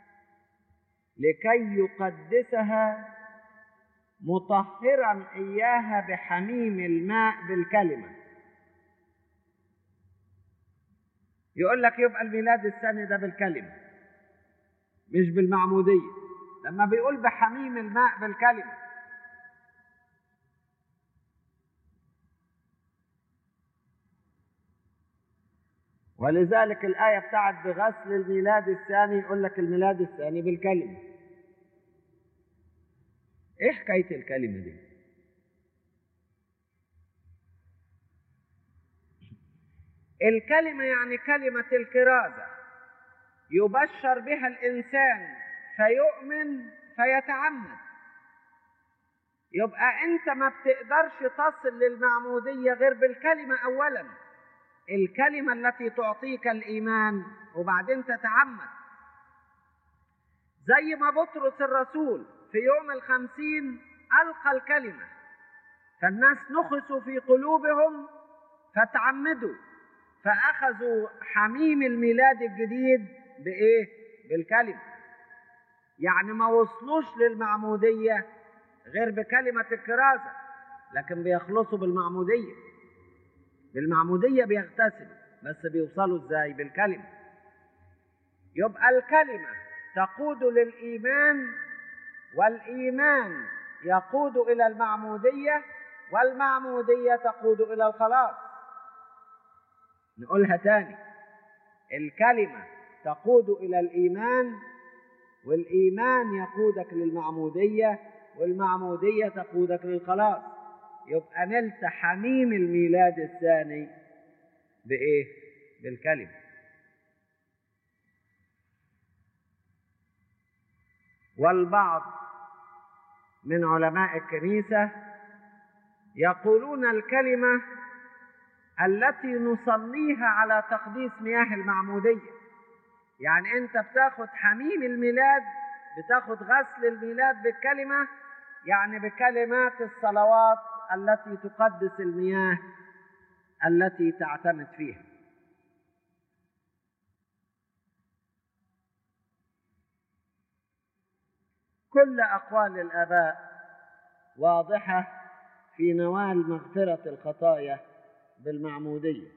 لكي يقدسها مطهرا إياها بحميم الماء بالكلمة يقول لك يبقى الميلاد الثاني ده بالكلمة مش بالمعمودية لما بيقول بحميم الماء بالكلمة ولذلك الآية بتاعت بغسل الميلاد الثاني يقول لك الميلاد الثاني بالكلمة ايه حكاية الكلمة دي الكلمة يعني كلمة الكرازة يبشر بها الإنسان فيؤمن فيتعمد يبقى أنت ما بتقدرش تصل للمعمودية غير بالكلمة أولا الكلمة التي تعطيك الإيمان وبعدين تتعمد زي ما بطرس الرسول في يوم الخمسين ألقى الكلمة فالناس نخسوا في قلوبهم فتعمدوا فأخذوا حميم الميلاد الجديد بإيه؟ بالكلمة يعني ما وصلوش للمعمودية غير بكلمة الكرازة لكن بيخلصوا بالمعمودية بالمعمودية بيغتسلوا بس بيوصلوا ازاي بالكلمة يبقى الكلمة تقود للإيمان والإيمان يقود إلى المعمودية والمعمودية تقود إلى الخلاص نقولها تاني الكلمة تقود إلى الإيمان والإيمان يقودك للمعمودية والمعمودية تقودك للخلاص يبقى نلت حميم الميلاد الثاني بإيه؟ بالكلمة والبعض من علماء الكنيسة يقولون الكلمة التي نصليها على تقديس مياه المعمودية يعني أنت بتاخد حميم الميلاد بتاخد غسل الميلاد بالكلمة يعني بكلمات الصلوات التي تقدس المياه التي تعتمد فيها كل أقوال الآباء واضحة في نوال مغفرة الخطايا بالمعمودية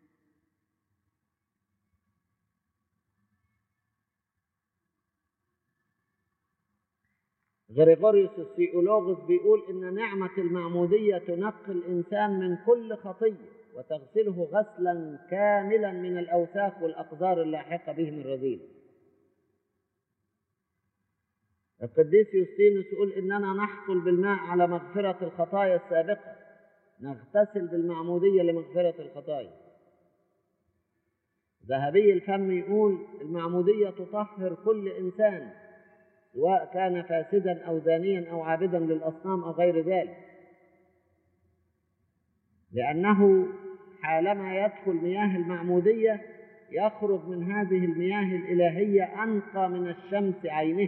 غريغوريوس السيولوغوس بيقول إن نعمة المعمودية تنقي الإنسان من كل خطية وتغسله غسلا كاملا من الأوساخ والأقذار اللاحقة به من رذيله القديس يوستينوس يقول إننا نحصل بالماء على مغفرة الخطايا السابقة نغتسل بالمعمودية لمغفرة الخطايا ذهبي الفم يقول المعمودية تطهر كل إنسان سواء كان فاسدا أو زانيا أو عابدا للأصنام أو غير ذلك لأنه حالما يدخل مياه المعمودية يخرج من هذه المياه الإلهية أنقى من الشمس عينه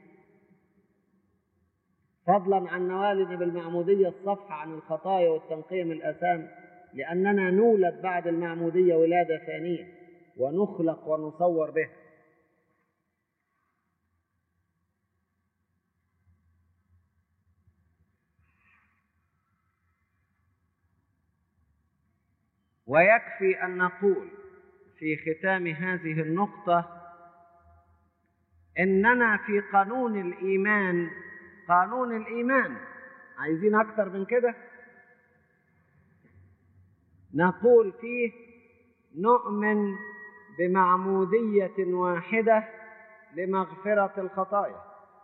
فضلا عن نوالنا بالمعمودية الصفحة عن الخطايا والتنقية من الآثام لأننا نولد بعد المعمودية ولادة ثانية ونخلق ونصور بها ويكفي أن نقول في ختام هذه النقطة إننا في قانون الإيمان قانون الإيمان عايزين أكتر من كده نقول فيه نؤمن بمعمودية واحدة لمغفرة الخطايا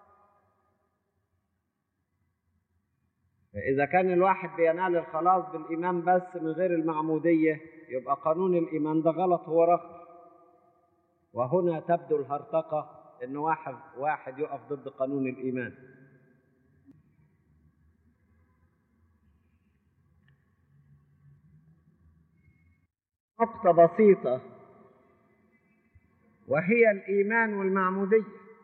إذا كان الواحد بينال الخلاص بالإيمان بس من غير المعمودية يبقى قانون الإيمان ده غلط هو رخر وهنا تبدو الهرطقة إن واحد واحد يقف ضد قانون الإيمان نقطة بسيطة وهي الإيمان والمعمودية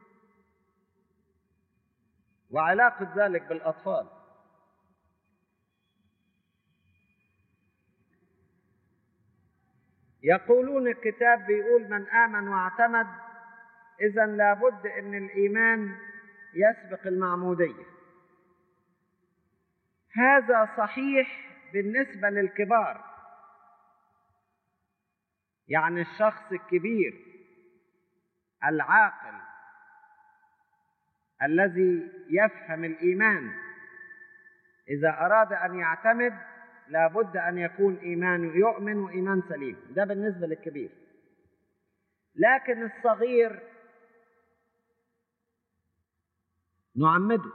وعلاقة ذلك بالأطفال يقولون الكتاب بيقول من آمن واعتمد إذا لابد أن الإيمان يسبق المعمودية هذا صحيح بالنسبة للكبار يعني الشخص الكبير العاقل الذي يفهم الإيمان إذا أراد أن يعتمد لابد أن يكون إيمانه يؤمن وإيمان سليم ده بالنسبة للكبير لكن الصغير نعمده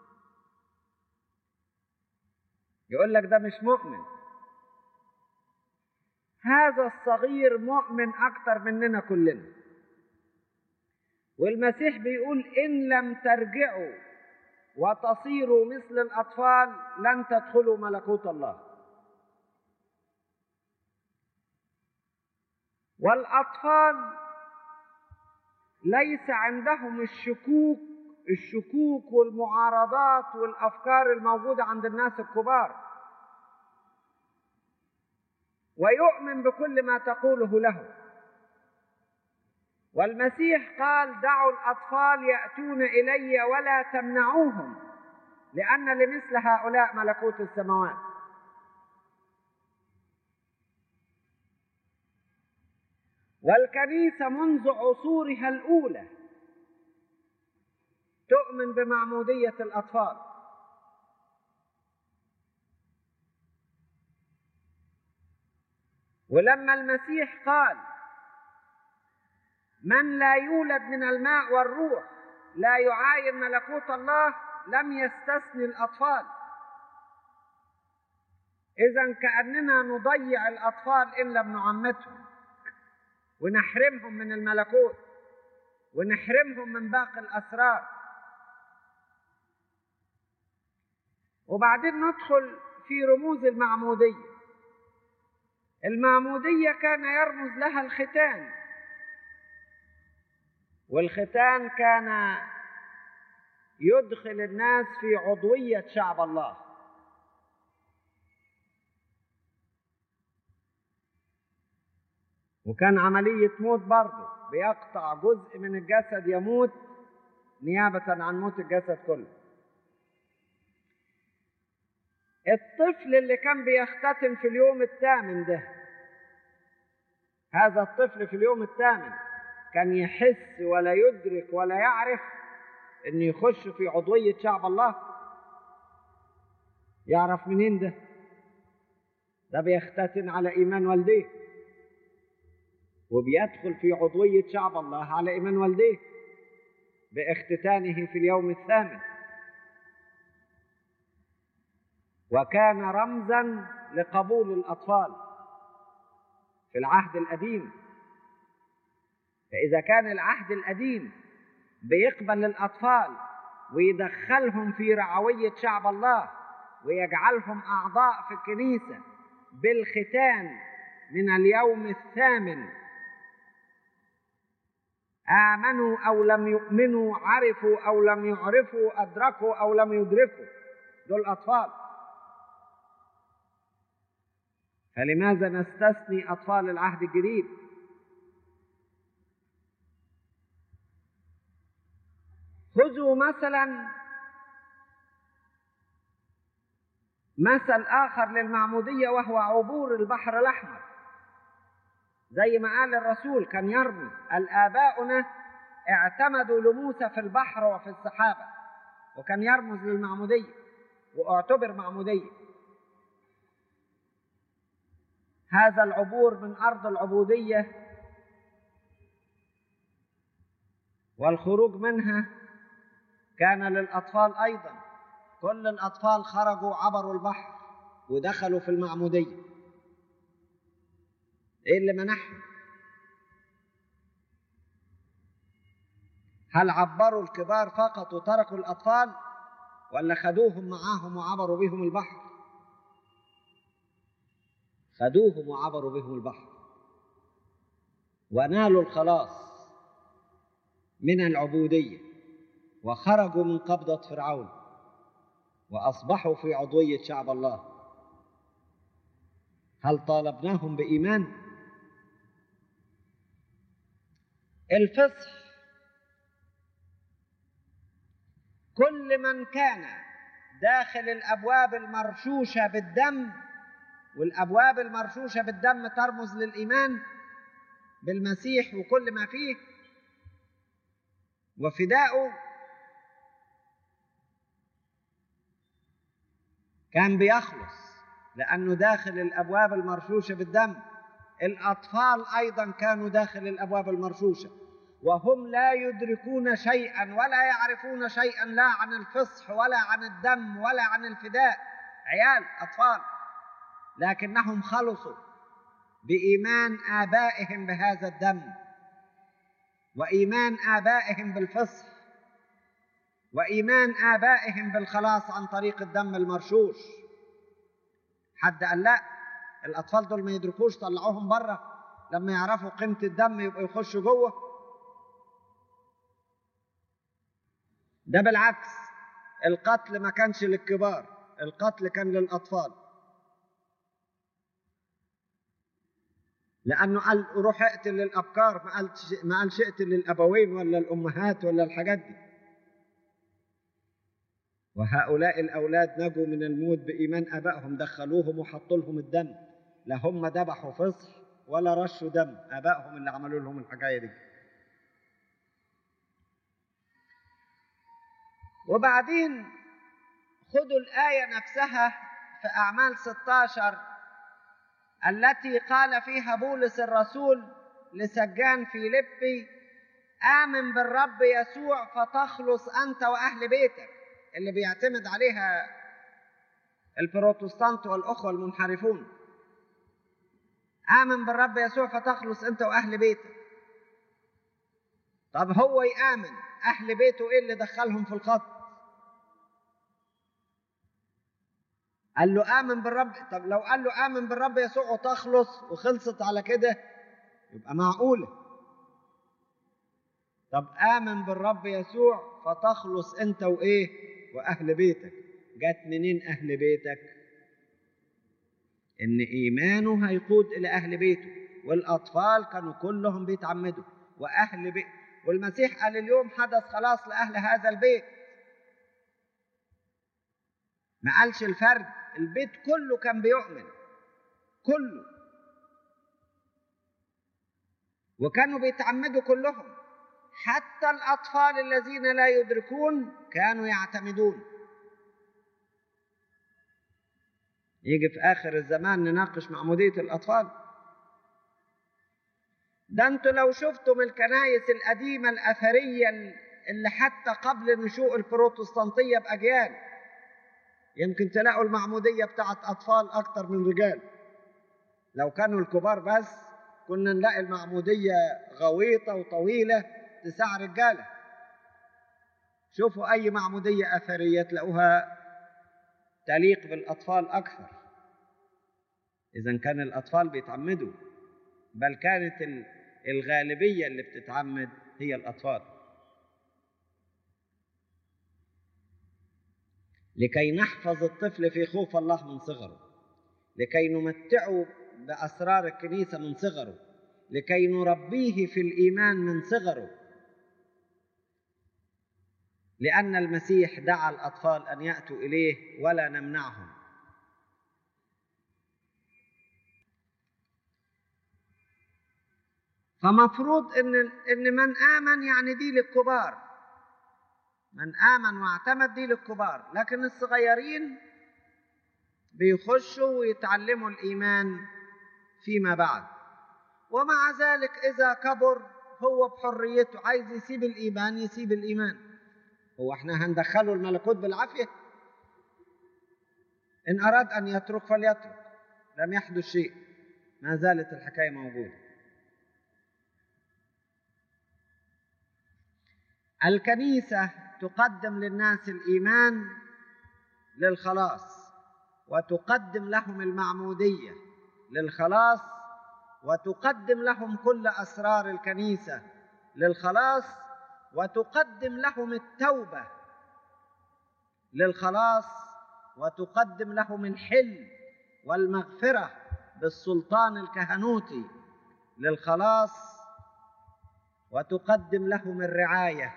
يقول لك ده مش مؤمن هذا الصغير مؤمن اكتر مننا كلنا والمسيح بيقول ان لم ترجعوا وتصيروا مثل الاطفال لن تدخلوا ملكوت الله والاطفال ليس عندهم الشكوك الشكوك والمعارضات والافكار الموجوده عند الناس الكبار ويؤمن بكل ما تقوله له والمسيح قال دعوا الاطفال ياتون الي ولا تمنعوهم لان لمثل هؤلاء ملكوت السماوات والكنيسه منذ عصورها الاولى تؤمن بمعموديه الاطفال ولما المسيح قال من لا يولد من الماء والروح لا يعاين ملكوت الله لم يستثني الاطفال اذا كاننا نضيع الاطفال ان لم نعمتهم ونحرمهم من الملكوت ونحرمهم من باقي الاسرار وبعدين ندخل في رموز المعموديه المعموديه كان يرمز لها الختان والختان كان يدخل الناس في عضويه شعب الله وكان عمليه موت برضه بيقطع جزء من الجسد يموت نيابه عن موت الجسد كله الطفل اللي كان بيختتن في اليوم الثامن ده هذا الطفل في اليوم الثامن كان يحس ولا يدرك ولا يعرف انه يخش في عضوية شعب الله يعرف منين ده ده بيختتن على ايمان والديه وبيدخل في عضوية شعب الله على ايمان والديه باختتانه في اليوم الثامن وكان رمزا لقبول الاطفال في العهد القديم فاذا كان العهد القديم بيقبل الاطفال ويدخلهم في رعويه شعب الله ويجعلهم اعضاء في الكنيسه بالختان من اليوم الثامن امنوا او لم يؤمنوا عرفوا او لم يعرفوا ادركوا او لم يدركوا دول اطفال فلماذا نستثني اطفال العهد الجديد خذوا مثلا مثل اخر للمعموديه وهو عبور البحر الاحمر زي ما قال الرسول كان يرمز الاباؤنا اعتمدوا لموسى في البحر وفي السحابه وكان يرمز للمعموديه واعتبر معموديه هذا العبور من ارض العبوديه والخروج منها كان للاطفال ايضا كل الاطفال خرجوا عبروا البحر ودخلوا في المعموديه ايه اللي منعهم هل عبروا الكبار فقط وتركوا الاطفال ولا خدوهم معاهم وعبروا بهم البحر خدوهم وعبروا بهم البحر ونالوا الخلاص من العبوديه وخرجوا من قبضه فرعون واصبحوا في عضويه شعب الله هل طالبناهم بايمان الفصح كل من كان داخل الابواب المرشوشه بالدم والابواب المرشوشه بالدم ترمز للايمان بالمسيح وكل ما فيه وفداؤه كان بيخلص لانه داخل الابواب المرشوشه بالدم الأطفال أيضا كانوا داخل الأبواب المرشوشة وهم لا يدركون شيئا ولا يعرفون شيئا لا عن الفصح ولا عن الدم ولا عن الفداء عيال أطفال لكنهم خلصوا بإيمان آبائهم بهذا الدم وإيمان آبائهم بالفصح وإيمان آبائهم بالخلاص عن طريق الدم المرشوش حد قال لا الأطفال دول ما يدركوش طلعوهم بره لما يعرفوا قيمة الدم يبقوا يخشوا جوه ده بالعكس القتل ما كانش للكبار القتل كان للأطفال لأنه قال روح اقتل الأبكار ما قالش ما قالش اقتل الأبوين ولا الأمهات ولا الحاجات دي وهؤلاء الأولاد نجوا من الموت بإيمان آبائهم دخلوهم وحطوا لهم الدم لا هم ذبحوا فصح ولا رشوا دم آبائهم اللي عملوا لهم الحكاية دي وبعدين خدوا الآية نفسها في أعمال 16 التي قال فيها بولس الرسول لسجان فيليبي آمن بالرب يسوع فتخلص أنت وأهل بيتك اللي بيعتمد عليها البروتستانت والأخوة المنحرفون آمن بالرب يسوع فتخلص أنت وأهل بيتك طب هو يآمن أهل بيته إيه اللي دخلهم في الخط قال له آمن بالرب طب لو قال له آمن بالرب يسوع وتخلص وخلصت على كده يبقى معقولة طب آمن بالرب يسوع فتخلص أنت وإيه وأهل بيتك جت منين أهل بيتك إن إيمانه هيقود إلى أهل بيته والأطفال كانوا كلهم بيتعمدوا وأهل بيت والمسيح قال اليوم حدث خلاص لأهل هذا البيت ما قالش الفرد البيت كله كان بيؤمن كله وكانوا بيتعمدوا كلهم حتى الأطفال الذين لا يدركون كانوا يعتمدون يجي في آخر الزمان نناقش معمودية الأطفال ده انتوا لو شفتم الكنايس القديمة الأثرية اللي حتى قبل نشوء البروتستانتية بأجيال يمكن تلاقوا المعمودية بتاعت أطفال أكتر من رجال لو كانوا الكبار بس كنا نلاقي المعمودية غويطة وطويلة تسع رجالة شوفوا أي معمودية أثرية تلاقوها تليق بالأطفال أكثر إذا كان الأطفال بيتعمدوا بل كانت الغالبية اللي بتتعمد هي الأطفال لكي نحفظ الطفل في خوف الله من صغره لكي نمتعه بأسرار الكنيسة من صغره لكي نربيه في الإيمان من صغره لأن المسيح دعا الأطفال أن يأتوا إليه ولا نمنعهم فمفروض إن إن من آمن يعني دي للكبار من آمن واعتمد دي للكبار لكن الصغيرين بيخشوا ويتعلموا الإيمان فيما بعد ومع ذلك إذا كبر هو بحريته عايز يسيب الإيمان يسيب الإيمان هو احنا هندخله الملكوت بالعافية إن أراد أن يترك فليترك لم يحدث شيء ما زالت الحكاية موجودة الكنيسة تقدم للناس الإيمان للخلاص وتقدم لهم المعمودية للخلاص وتقدم لهم كل أسرار الكنيسة للخلاص وتقدم لهم التوبة للخلاص وتقدم لهم الحل والمغفرة بالسلطان الكهنوتي للخلاص وتقدم لهم الرعاية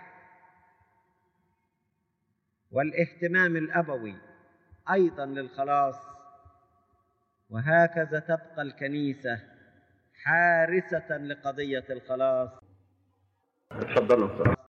والاهتمام الأبوي أيضا للخلاص وهكذا تبقى الكنيسة حارسة لقضية الخلاص تفضلوا